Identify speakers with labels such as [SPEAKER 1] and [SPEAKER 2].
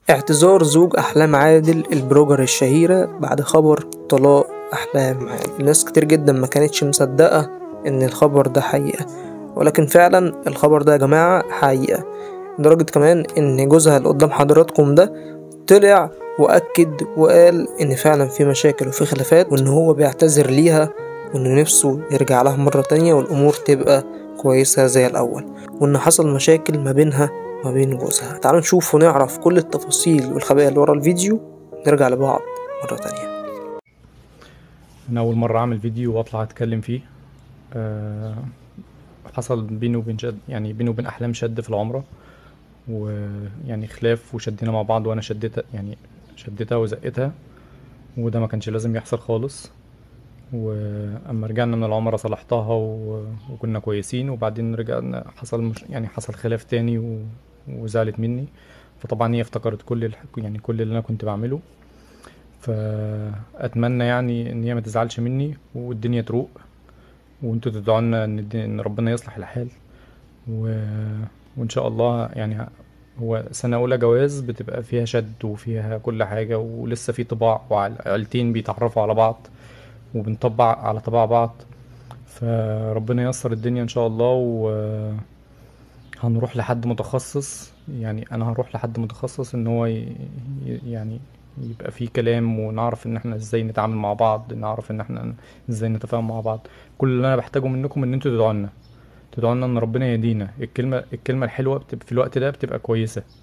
[SPEAKER 1] اعتذار زوج أحلام عادل البروجر الشهيرة بعد خبر طلاق أحلام عادل ناس كتير جدا ما كانتش مصدقة إن الخبر ده حقيقة ولكن فعلا الخبر ده يا جماعة حقيقة لدرجة كمان إن جوزها اللي قدام حضراتكم ده طلع وأكد وقال إن فعلا في مشاكل وفي خلافات وإن هو بيعتذر ليها وإن نفسه يرجع لها مرة تانية والأمور تبقى كويسة زي الأول وإن حصل مشاكل ما بينها وما بين جوزها تعالوا نشوف ونعرف كل التفاصيل والخبايا اللي ورا الفيديو نرجع لبعض مرة تانية
[SPEAKER 2] انا اول مره اعمل فيديو واطلع اتكلم فيه أه حصل بيني وبين شد يعني بيني وبين احلام شد في العمره ويعني خلاف وشدينا مع بعض وانا شديتها يعني شديتها وزقتها وده ما كانش لازم يحصل خالص واما رجعنا من العمره صلحتها و... وكنا كويسين وبعدين رجعنا حصل مش... يعني حصل خلاف تاني و... وزعلت مني فطبعا هي افتكرت كل الح... يعني كل اللي انا كنت بعمله فاتمنى يعني ان هي ما تزعلش مني والدنيا تروق وانتوا تدعوا لنا ان الد- ان ربنا يصلح الحال و... وان شاء الله يعني هو سنة أولى جواز بتبقى فيها شد وفيها كل حاجة ولسه في طباع وعيلتين بيتعرفوا على بعض وبنطبع على طباع بعض فربنا ييسر الدنيا إن شاء الله وهنروح لحد متخصص يعني أنا هروح لحد متخصص إن هو ي... ي- يعني يبقى في كلام ونعرف إن احنا ازاي نتعامل مع بعض نعرف إن احنا ازاي نتفاهم مع بعض كل اللي أنا بحتاجه منكم إن انتوا تدعوا لنا تدعوا لنا ان ربنا يهدينا الكلمه الكلمه الحلوه بتبقى في الوقت ده بتبقى كويسه